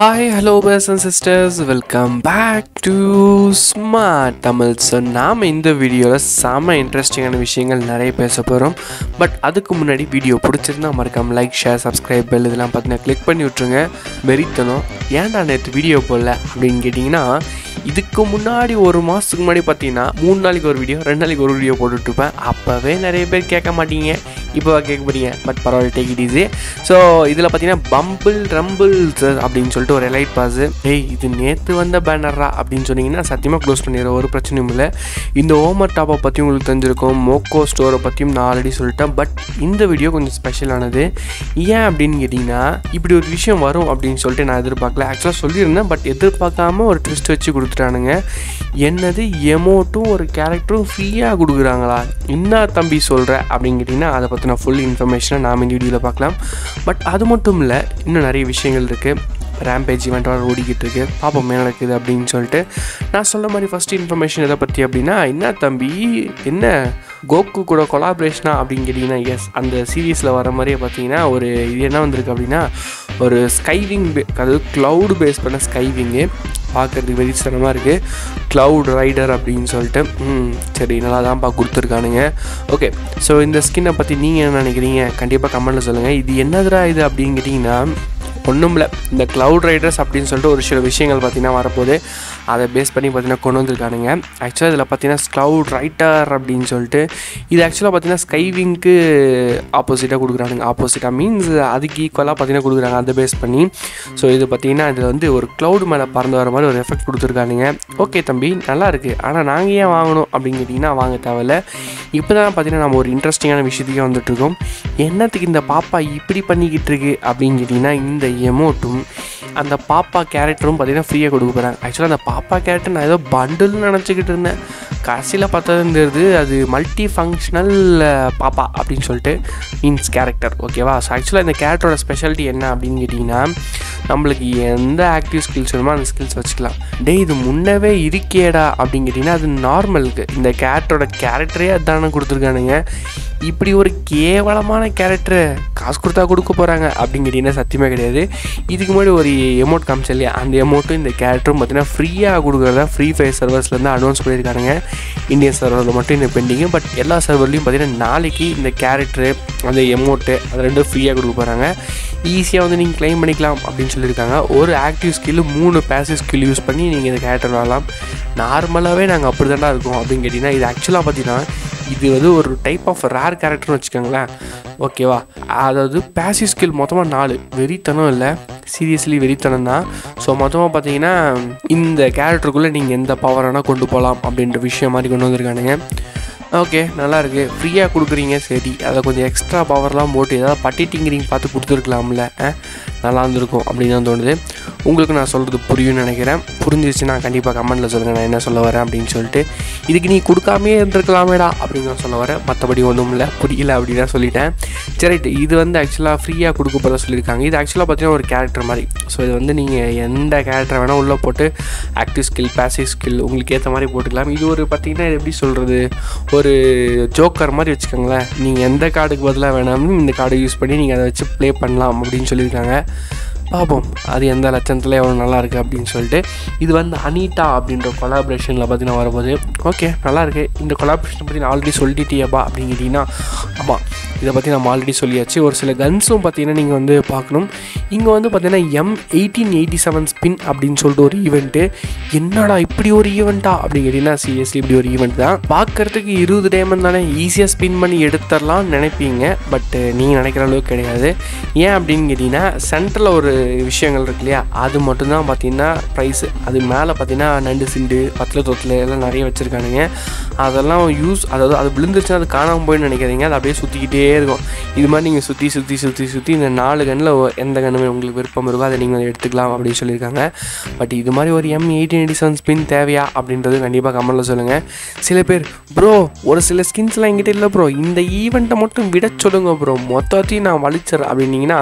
hi hello brothers and sisters welcome back to smart Tamil so நாம் இந்த வீடியோவில் செம இன்ட்ரெஸ்டிங்கான விஷயங்கள் நிறைய பேச போகிறோம் பட் அதுக்கு முன்னாடி வீடியோ பிடிச்சிருந்தா மறக்காம லைக் ஷேர் சப்ஸ்கிரைப் பெல் இதெல்லாம் பார்த்தீங்கன்னா கிளிக் பண்ணி விட்ருங்க வெறித்தனம் ஏன்டா நேற்று வீடியோ போடல அப்படின்னு கேட்டிங்கன்னா இதுக்கு முன்னாடி ஒரு மாதத்துக்கு முன்னாடி பார்த்தீங்கன்னா மூணு நாளைக்கு ஒரு வீடியோ ரெண்டு நாளைக்கு ஒரு வீடியோ போட்டுட்ருப்பேன் அப்போவே நிறைய பேர் கேட்க மாட்டீங்க இப்போ கேட்க போறீங்க பட் பரவாயில்ல டேக் இட் ஈஸி ஸோ இதில் பார்த்தீங்கன்னா பம்பிள் ரம்பிள்ஸ் அப்படின்னு சொல்லிட்டு ஒரு எலைட் பாஸ் ஏய் இது நேற்று வந்த பேனரா அப்படின்னு சொன்னீங்கன்னா சத்தியமாக க்ளோஸ் பண்ணிடுறோம் ஒரு பிரச்சனையும் இல்லை இந்த ஓமர் டாப்பை பற்றி உங்களுக்கு தெரிஞ்சிருக்கும் மோக்கோ ஸ்டோரை பற்றியும் நான் ஆல்ரெடி சொல்லிட்டேன் பட் இந்த வீடியோ கொஞ்சம் ஸ்பெஷலானது ஏன் அப்படின்னு கேட்டிங்கன்னா இப்படி ஒரு விஷயம் வரும் அப்படின்னு சொல்லிட்டு நான் எதிர்பார்க்கல ஆக்சுவலாக சொல்லியிருந்தேன் பட் எதிர்பார்க்காம ஒரு ட்விஸ்ட் வச்சு கொடுத்துட்டானுங்க என்னது எமோட்டும் ஒரு கேரக்டரும் ஃப்ரீயாக கொடுக்குறாங்களா என்ன தம்பி சொல்கிற அப்படின்னு கேட்டிங்கன்னா அதை பற்றின ஃபுல் இன்ஃபர்மேஷனை நாம் இந்த வீடியோவில் பார்க்கலாம் பட் அது மட்டும் இல்லை இன்னும் நிறைய விஷயங்கள் இருக்குது ரேம்பேஜ் ஈவெண்ட் வர ஓடிக்கிட்டு இருக்கு பார்ப்போம் என்ன நடக்குது அப்படின்னு சொல்லிட்டு நான் சொல்ல மாதிரி ஃபஸ்ட் இன்ஃபர்மேஷன் எதை பற்றி அப்படின்னா என்ன தம்பி என்ன கோகு கூட கொலாபரேஷனா அப்படின்னு கேட்டிங்கன்னா எஸ் அந்த சீரீஸில் வர மாதிரியே பார்த்தீங்கன்னா ஒரு இது என்ன வந்திருக்கு அப்படின்னா ஒரு ஸ்கைவிங் பே அதாவது க்ளவுடு பேஸ் பண்ண ஸ்கைவிங்கு பார்க்குறதுக்கு வெறித்தனமாக இருக்குது க்ளவுட் ரைடர் அப்படின்னு சொல்லிட்டு ம் சரி நல்லா தான்ப்பா கொடுத்துருக்கானுங்க ஓகே ஸோ இந்த ஸ்கின்னை பற்றி நீங்கள் என்ன நினைக்கிறீங்க கண்டிப்பாக கமெண்ட்டில் சொல்லுங்கள் இது என்னதுடா இது அப்படின்னு கேட்டிங்கன்னா ஒன்றும் இல்லை இந்த க்ளவுட் ரைடர்ஸ் அப்படின்னு சொல்லிட்டு ஒரு சில விஷயங்கள் பார்த்தீங்கன்னா வரப்போகுது அதை பேஸ் பண்ணி பார்த்தீங்கன்னா கொண்டு வந்திருக்கானுங்க ஆக்சுவலாக இதில் பார்த்தீங்கன்னா க்ளவுட் ரைட்டர் அப்படின்னு சொல்லிட்டு இது ஆக்சுவலாக பார்த்தீங்கன்னா ஸ்கைவிங்க்கு ஆப்போசிட்டாக கொடுக்குறானுங்க ஆப்போசிட்டாக மீன்ஸ் அதுக்கு ஈக்குவலாக பார்த்தீங்கன்னா கொடுக்குறாங்க அதை பேஸ் பண்ணி ஸோ இது பார்த்தீங்கன்னா இதில் வந்து ஒரு க்ளவுட் மேலே பறந்து வர மாதிரி ஒரு எஃபெக்ட் கொடுத்துருக்கானுங்க ஓகே தம்பி நல்லா இருக்குது ஆனால் நாங்கள் ஏன் வாங்கணும் அப்படின்னு கேட்டிங்கன்னா வாங்க தேவையில்ல இப்போ தான் பார்த்தீங்கன்னா நம்ம ஒரு இன்ட்ரெஸ்டிங்கான விஷயத்துக்கே வந்துட்டுருக்கோம் என்னத்துக்கு இந்த பாப்பா இப்படி பண்ணிக்கிட்டு இருக்கு அப்படின்னு கேட்டிங்கன்னா இந்த எமோட்டும் அந்த பாப்பா கேரக்டரும் பார்த்தீங்கன்னா ஃப்ரீயாக கொடுக்க போகிறாங்க ஆக்சுவலாக அந்த பாப்பா கேரக்டர் நான் ஏதோ பண்டில்னு நினச்சிக்கிட்டு இருந்தேன் கடைசியில் பார்த்ததுங்கிறது அது மல்டி ஃபங்க்ஷனல் பாப்பா அப்படின்னு சொல்லிட்டு மீன்ஸ் கேரக்டர் ஓகேவா ஸோ ஆக்சுவலாக இந்த கேரக்டரோட ஸ்பெஷாலிட்டி என்ன அப்படின்னு கேட்டிங்கன்னா நம்மளுக்கு எந்த ஆக்டிவ் ஸ்கில்ஸ் வேணுமோ அந்த ஸ்கில்ஸ் வச்சுக்கலாம் டே இது முன்னவே இருக்கேடா அப்படின்னு கேட்டிங்கன்னா அது நார்மலுக்கு இந்த கேரக்டரோட கேரக்டரே அதானே கொடுத்துருக்கானுங்க இப்படி ஒரு கேவலமான கேரக்டரை காசு கொடுத்தா கொடுக்க போகிறாங்க அப்படின்னு கேட்டிங்கன்னா சத்தியமே கிடையாது இதுக்கு முன்னாடி ஒரு எமௌண்ட் காமிச்சா இல்லையா அந்த எமௌண்ட்டும் இந்த கேரக்டரும் பார்த்தீங்கன்னா ஃப்ரீயாக கொடுக்குறதா ஃப்ரீ ஃபயர் சர்வர்ஸ்லேருந்து அனௌன்ஸ் பண்ணியிருக்காங்க இந்தியன் சர்வரில் மட்டும் இந்த பெண்டிங்கு பட் எல்லா சர்வர்லையும் பார்த்தீங்கன்னா நாளைக்கு இந்த கேரக்டரு அந்த எமௌண்ட்டு அது ரெண்டும் ஃப்ரீயாக கொடுக்க போகிறாங்க ஈஸியாக வந்து நீங்கள் க்ளைம் பண்ணிக்கலாம் அப்படின்னு சொல்லியிருக்காங்க ஒரு ஆக்டிவ் ஸ்கில்லு மூணு பேசிவ் ஸ்கில் யூஸ் பண்ணி நீங்கள் இந்த கேரக்டர் விளாடலாம் நார்மலாகவே நாங்கள் அப்படி தானே இருக்கோம் அப்படின்னு கேட்டிங்கன்னா இது ஆக்சுவலாக பார்த்தீங்கன்னா இது வந்து ஒரு டைப் ஆஃப் ரேர் கேரக்டர்னு வச்சுக்கோங்களேன் ஓகேவா அதாவது பேசிவ் ஸ்கில் மொத்தமாக நாலு வெறித்தனம் இல்லை சீரியஸ்லி வெறித்தனம் தான் ஸோ மொத்தமாக பார்த்தீங்கன்னா இந்த கேரக்டருக்குள்ளே நீங்கள் எந்த பவர் வேணால் கொண்டு போகலாம் அப்படின்ற விஷயம் மாதிரி கொண்டு வந்திருக்கானுங்க ஓகே நல்லா இருக்குது ஃப்ரீயாக கொடுக்குறீங்க சரி அதை கொஞ்சம் எக்ஸ்ட்ரா பவர்லாம் போட்டு ஏதாவது பட்டி டிங்கிறீங்க பார்த்து கொடுத்துருக்கலாம்ல நல்லா இருந்திருக்கும் அப்படின்னு தான் தோணுது உங்களுக்கு நான் சொல்கிறது புரியும்னு நினைக்கிறேன் புரிஞ்சிருச்சுன்னா கண்டிப்பாக கமெண்ட்டில் சொல்லுங்கள் நான் என்ன சொல்ல வரேன் அப்படின்னு சொல்லிட்டு இதுக்கு நீ கொடுக்காமே இருந்திருக்கலாமேடா அப்படின்னு நான் சொல்ல வரேன் மற்றபடி ஒன்றும் இல்லை புரியல அப்படின்னு தான் சொல்லிட்டேன் சரி இது வந்து ஆக்சுவலாக ஃப்ரீயாக கொடுக்க போகிறதா சொல்லியிருக்காங்க இது ஆக்சுவலாக பார்த்தீங்கன்னா ஒரு கேரக்டர் மாதிரி ஸோ இது வந்து நீங்கள் எந்த கேரக்டர் வேணால் உள்ளே போட்டு ஆக்டிவ் ஸ்கில் பேசிவ் ஸ்கில் உங்களுக்கு ஏற்ற மாதிரி போட்டுக்கலாம் இது ஒரு பார்த்தீங்கன்னா எப்படி சொல்கிறது ஒரு ஜோக்கர் மாதிரி வச்சுக்கோங்களேன் நீங்கள் எந்த கார்டுக்கு பதிலாக வேணாலும் இந்த கார்டை யூஸ் பண்ணி நீங்கள் அதை வச்சு ப்ளே பண்ணலாம் அப்படின்னு சொல்லியிருக்காங்க பார்ப்போம் அது எந்த லட்சத்தில் எவ்வளோ நல்லா இருக்குது அப்படின்னு சொல்லிட்டு இது வந்து அனிதா அப்படின்ற கொலாபரேஷனில் பார்த்தீங்கன்னா வரும்போது ஓகே நல்லா இருக்குது இந்த கொலாபரேஷனை பற்றி நான் ஆல்ரெடி சொல்லிட்டியப்பா அப்படின்னு கேட்டிங்கன்னா ஆமாம் இதை பற்றி நம்ம ஆல்ரெடி சொல்லியாச்சு ஒரு சில கன்ஸும் பார்த்தீங்கன்னா நீங்கள் வந்து பார்க்கணும் இங்கே வந்து பார்த்தீங்கன்னா M eighteen eighty seven spin அப்படின்னு சொல்லிட்டு ஒரு ஈவெண்ட்டு என்னடா இப்படி ஒரு ஈவெண்ட்டா அப்படின்னு கேட்டிங்கன்னா சீரியஸ்லி இப்படி ஒரு ஈவெண்ட் தான் பார்க்குறதுக்கு இருபது டைமண்ட் தானே ஈஸியாக ஸ்பின் பண்ணி எடுத்துடலாம்னு நினைப்பீங்க பட் நீங்கள் நினைக்கிற அளவுக்கு கிடையாது ஏன் அப்படின்னு கேட்டிங்கன்னா சென்டரில் ஒரு விஷயங்கள் இருக்கு இல்லையா அது மட்டும்தான் பார்த்தீங்கன்னா ப்ரைஸு அது மேலே பார்த்தீங்கன்னா நண்டு சிண்டு பத்தில் தொத்தில் எல்லாம் நிறைய வச்சுருக்கானுங்க அதெல்லாம் யூஸ் அதாவது அது விழுந்துருச்சுன்னா அது காணாமல் போயின்னு நினைக்காதீங்க அது அப்படியே சுற்றிக்கிட்டே இருக்கும் இது மாதிரி நீங்கள் சுற்றி சுற்றி சுற்றி சுற்றி இந்த நாலு கண்ணில் எந்த கண்ணுமே உங்களுக்கு விருப்பம் இருக்கோ அதை நீங்கள் எடுத்துக்கலாம் அப்படின்னு சொல்லியிருக்காங்க பட் இது மாதிரி ஒரு M eighteen eighty seven spin தேவையா அப்படின்றது கண்டிப்பாக கமெண்ட்டில் சொல்லுங்கள் சில பேர் ப்ரோ ஒரு சில ஸ்கின்ஸ்லாம் என்கிட்ட இல்லை ப்ரோ இந்த ஈவெண்ட்டை மட்டும் விட சொல்லுங்க ப்ரோ மொத்தத்தையும் நான் வலிச்சிட்றேன் அப்படின்னீங்கன்னா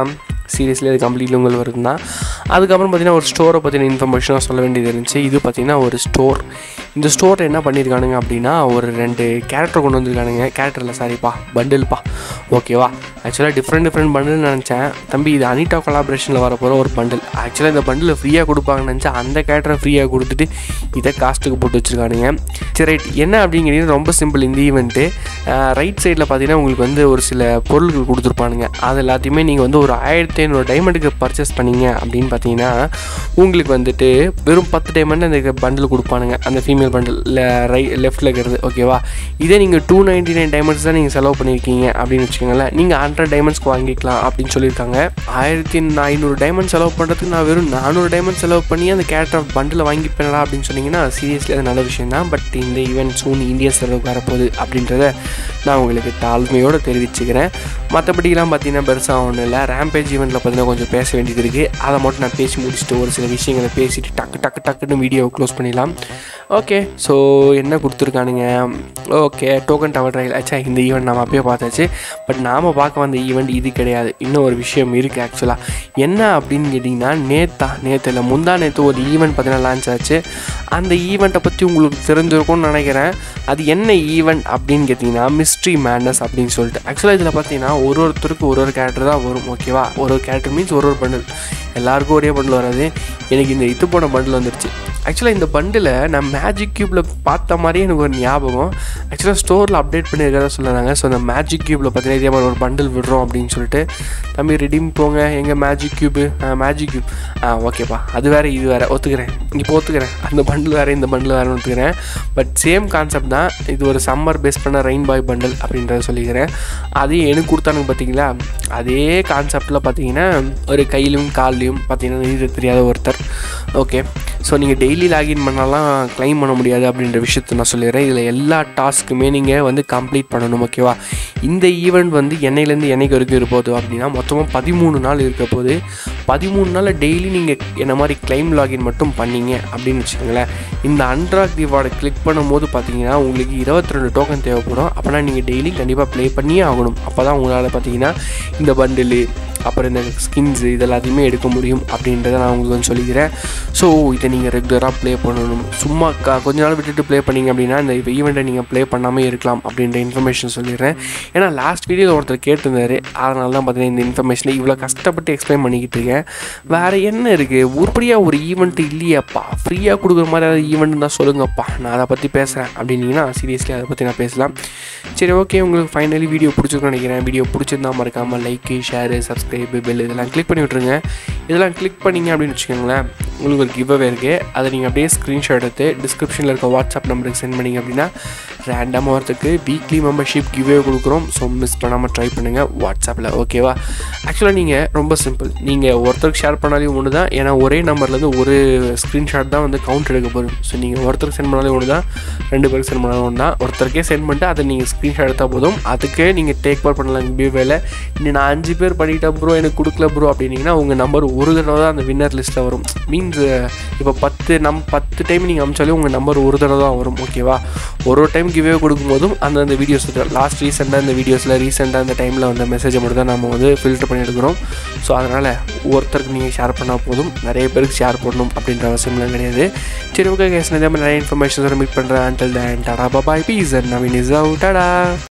சீரியஸ்லி அது கம்ப்ளீட்லி உங்களுக்கு வரும் தான் அதுக்கப்புறம் பார்த்தீங்கன்னா ஒரு ஸ்டோரை பற்றின இன்ஃபர்மேஷனாக சொல்ல வேண்டியது இருந்துச்சு இது பார்த்தீங்கன்னா ஒரு ஸ்டோர் இந்த ஸ்டோரில் என்ன பண்ணியிருக்கானுங்க அப்படின்னா ஒரு ரெண்டு கேரக்டர் கொண்டு வந்திருக்கானுங்க கேரக்டரில் சாரிப்பா பண்டில்ப்பா ஓகேவா ஆக்சுவலாக டிஃப்ரெண்ட் டிஃப்ரெண்ட் பண்டில் நினச்சேன் தம்பி இது அனிட்டா கொலாபரேஷனில் வரப்போகிற ஒரு பண்டில் ஆக்சுவலாக இந்த பண்டில் ஃப்ரீயாக கொடுப்பாங்கன்னு நினச்சா அந்த கேரக்டரை ஃப்ரீயாக கொடுத்துட்டு இதை காஸ்ட்டுக்கு போட்டு வச்சுருக்கானுங்க சரி ரைட் என்ன அப்படிங்கிறது ரொம்ப சிம்பிள் இந்த ஈவெண்ட்டு ரைட் சைடில் பார்த்தீங்கன்னா உங்களுக்கு வந்து ஒரு சில பொருட்கள் கொடுத்துருப்பானுங்க அது எல்லாத்தையுமே நீங்கள் வந்து ஒரு ஆயிரத்தி ஐநூறு டைமண்டுக்கு பர்ச்சேஸ் பண்ணீங்க அப்படின்னு பார்த்தீங்கன்னா உங்களுக்கு வந்துட்டு வெறும் பத்து டைமண்ட் அந்த பண்டில் கொடுப்பானுங்க அந்த ஃபீமேல் பண்டில் ரை லெஃப்ட்டில் இருக்கிறது ஓகேவா இதே நீங்கள் டூ நைன்ட்டி நைன் டைமண்ட்ஸ் தான் நீங்கள் செலவு பண்ணியிருக்கீங்க அப்படின்னு வச்சுக்கோங்களேன் நீங்கள் ஹண்ட்ரட் டைமண்ட்ஸ்க்கு வாங்கிக்கலாம் அப்படின்னு சொல்லியிருக்காங்க ஆயிரத்தி ஐநூறு டைமண்ட் செலவு பண்ணுறதுக்கு நான் வெறும் நானூறு டைமண்ட் செலவு பண்ணி அந்த கேரக்டர் பண்டில் வாங்கிப்பேனடா அப்படின்னு சொன்னீங்கன்னா சீரியஸ்லி அது நல்ல விஷயம் தான் பட் இந்த ஈவெண்ட் சூன் இந்தியா சர்வருக்கு வரப்போகுது அப்படின்றத நான் உங்களுக்கு தாழ்மையோடு தெரிவிச்சுக்கிறேன் மற்றபடிலாம் பார்த்தீங்கன்னா பெருசாக ஒன்றும் இல்லை ரேம்பேஜ் ஈவெண்ட்டில் பார்த்தீங்கன்னா கொஞ்சம் பேச வேண்டியது இருக்குது அதை மட்டும் நான் பேசி முடிச்சுட்டு ஒரு சில விஷயங்களை பேசிட்டு டக்கு டக்கு டக்குன்னு வீடியோவை க்ளோஸ் பண்ணிடலாம் ஓகே ஸோ என்ன கொடுத்துருக்கானுங்க ஓகே டோக்கன் டவர் ட்ரையல் ஆச்சா இந்த ஈவெண்ட் நம்ம அப்பயே பார்த்தாச்சு பட் நாம் பார்க்க வந்த ஈவெண்ட் இது கிடையாது இன்னும் ஒரு விஷயம் இருக்குது ஆக்சுவலாக என்ன அப்படின்னு கேட்டிங்கன்னா நேத்தா நேற்று இல்லை முந்தா நேற்று ஒரு ஈவெண்ட் பார்த்தீங்கன்னா லான்ச் ஆச்சு அந்த ஈவெண்ட்டை பற்றி உங்களுக்கு தெரிஞ்சிருக்கும்னு நினைக்கிறேன் அது என்ன ஈவெண்ட் அப்படின்னு கேட்டிங்கன்னா மிஸ்ட்ரி மேனஸ் அப்படின்னு சொல்லிட்டு ஆக்சுவலாக இதில் பார்த்தீங்கன்னா ஒரு ஒருத்தருக்கு ஒரு ஒரு கேரக்டர் தான் வரும் ஓகேவா ஒரு ஒரு கேரக்டர் மீன்ஸ் ஒரு ஒரு பண்டில் எல்லாருக்கும் ஒரே பண்டில் வராது எனக்கு இந்த இது போன பண்டில் வந்துருச்சு ஆக்சுவலாக இந்த பண்டில் நான் மேஜிக் க்யூப்பில் பார்த்த மாதிரியே எனக்கு ஒரு ஞாபகம் ஆக்சுவலாக ஸ்டோரில் அப்டேட் பண்ணியிருக்கிறதா சொல்லுறாங்க ஸோ அந்த மேஜிக் க்யூப்பில் பார்த்தீங்கன்னா இதே மாதிரி ஒரு பண்டில் விடுறோம் அப்படின்னு சொல்லிட்டு தம்பி ரெடிம் போங்க எங்கள் மேஜிக் க்யூபு மேஜிக் க்யூப் ஆ ஓகேப்பா அது வேறு இது வேறு ஒத்துக்கிறேன் இப்போ ஒத்துக்கிறேன் அந்த பண்டில் வேறு இந்த பண்டில் வேறு ஒத்துக்கிறேன் பட் சேம் கான்செப்ட் தான் இது ஒரு சம்மர் பேஸ் பண்ண ரெயின் பாய் பண்டில் அப்படின்றத சொல்லிக்கிறேன் அதே எனக்கு கொடுத்தானுங்க பார்த்தீங்களா அதே கான்செப்டில் பார்த்தீங்கன்னா ஒரு கையிலும் கால்லையும் பார்த்தீங்கன்னா இது தெரியாத ஒருத்தர் ஓகே ஸோ நீங்கள் டெய்லி லாகின் பண்ணாலாம் க்ளைம் பண்ண முடியாது அப்படின்ற விஷயத்த நான் சொல்லிடுறேன் இதில் எல்லா டாஸ்க்குமே நீங்கள் வந்து கம்ப்ளீட் பண்ணணும் ஓகேவா இந்த ஈவெண்ட் வந்து என்னையிலேருந்து என்னைக்கு வரைக்கும் இருப்போது அப்படின்னா மொத்தமாக பதிமூணு நாள் இருக்க போது பதிமூணு நாளில் டெய்லி நீங்கள் என்ன மாதிரி க்ளைம் லாகின் மட்டும் பண்ணீங்க அப்படின்னு வச்சுக்கோங்களேன் இந்த அன்ட்ராக் ரிவார்டை கிளிக் பண்ணும்போது பார்த்தீங்கன்னா உங்களுக்கு இருபத்தி ரெண்டு டோக்கன் தேவைப்படும் அப்போனா நீங்கள் டெய்லி கண்டிப்பாக ப்ளே பண்ணியே ஆகணும் அப்போ தான் உங்களால் பார்த்தீங்கன்னா இந்த பண்டிலு அப்புறம் இந்த ஸ்கின்ஸு இது எல்லாத்தையுமே எடுக்க முடியும் அப்படின்றத நான் உங்களுக்கு வந்து சொல்லிக்கிறேன் ஸோ இதை நீங்கள் ரெகுலராக ப்ளே பண்ணணும் சும்மா க கொஞ்ச நாள் விட்டுட்டு ப்ளே பண்ணீங்க அப்படின்னா இந்த ஈவெண்ட்டை நீங்கள் ப்ளே பண்ணாமல் இருக்கலாம் அப்படின்ற இன்ஃபர்மேஷன் சொல்லிடுறேன் ஏன்னா லாஸ்ட் வீடியோவில் ஒருத்தர் கேட்டிருந்தாரு அதனால தான் பார்த்தீங்கன்னா இந்த இன்ஃபர்மேஷனை இவ்வளோ கஷ்டப்பட்டு எக்ஸ்பிளைன் பண்ணிக்கிட்டு இருக்கேன் வேறு என்ன இருக்குது உருப்படியாக ஒரு ஈவெண்ட் இல்லையாப்பா ஃப்ரீயாக கொடுக்குற மாதிரி ஏதாவது ஈவெண்ட் தான் சொல்லுங்கப்பா நான் அதை பற்றி பேசுகிறேன் அப்படின்னீங்கன்னா சீரியஸ்லி அதை பற்றி நான் பேசலாம் சரி ஓகே உங்களுக்கு ஃபைனலி வீடியோ பிடிச்சிருக்குன்னு நினைக்கிறேன் வீடியோ பிடிச்சிருந்தா மறக்காமல் லைக்கு ஷேரு சப்ஸ்கிரைபு பெல் இதெல்லாம் கிளிக் பண்ணி விட்ருங்க இதெல்லாம் கிளிக் பண்ணிங்க அப்படின்னு வச்சுக்கோங்களேன் உங்களுக்கு ஒரு கிவ்அவே இருக்குது அதை நீங்கள் அப்படியே ஸ்க்ரீன்ஷாட் எடுத்து டிஸ்கிரிப்ஷனில் இருக்க வாட்ஸ்அப் நம்பருக்கு சென்ட் பண்ணிங்க அப்படின்னா ரேண்டமாக வரத்துக்கு வீக்லி மெம்பர்ஷிப் கிவ்வே கொடுக்குறோம் ஸோ மிஸ் பண்ணாமல் ட்ரை பண்ணுங்கள் வாட்ஸ்அப்பில் ஓகேவா ஆக்சுவலாக நீங்கள் ரொம்ப சிம்பிள் நீங்கள் ஒருத்தருக்கு ஷேர் பண்ணாலே ஒன்று தான் ஏன்னா ஒரே நம்பர்லேருந்து ஒரு ஸ்க்ரீன்ஷாட் தான் வந்து கவுண்ட் எடுக்க போகும் ஸோ நீங்கள் ஒருத்தருக்கு சென்ட் பண்ணாலே ஒன்று தான் ரெண்டு பேருக்கு சென்ட் பண்ணாலும் ஒன்று தான் ஒருத்தருக்கே சென்ட் பண்ணிட்டு அதை நீங்கள் ஸ்க்ரீன்ஷாட் எடுத்தால் போதும் அதுக்கே நீங்கள் டேக் பார் பண்ணலாம் கிவ்வேல இன்னும் நான் அஞ்சு பேர் பண்ணிட்டேன் ப்ரோ எனக்கு கொடுக்கல ப்ரோ அப்படின்னீங்கன்னா உங்கள் நம்பர் ஒரு தடவை தான் அந்த வின்னர் லிஸ்ட்டில் வரும் மீன்ஸ் இப்போ பத்து நம் பத்து டைம் நீங்கள் அமிச்சாலே உங்கள் நம்பர் ஒரு தடவை தான் வரும் ஓகேவா ஒரு ஒரு டைம் கிவ்வே கொடுக்கும்போதும் அந்தந்த வீடியோஸ் லாஸ்ட் ரீசெண்டாக இந்த வீடியோஸில் ரீசெண்டாக அந்த டைமில் வந்த மெசேஜை மட்டும் தான் நம்ம வந்து ஃபில்டர் பண்ணி எடுக்கிறோம் ஸோ அதனால் ஒருத்தருக்கு நீங்கள் ஷேர் பண்ணால் போதும் நிறைய பேருக்கு ஷேர் பண்ணணும் அப்படின்ற அவசியம்லாம் கிடையாது சரி ஓகே கேஸ் நிறைய இன்ஃபர்மேஷன் மீட் பண்ணுறேன் until then tata bye bye peace and Naveen is out Tata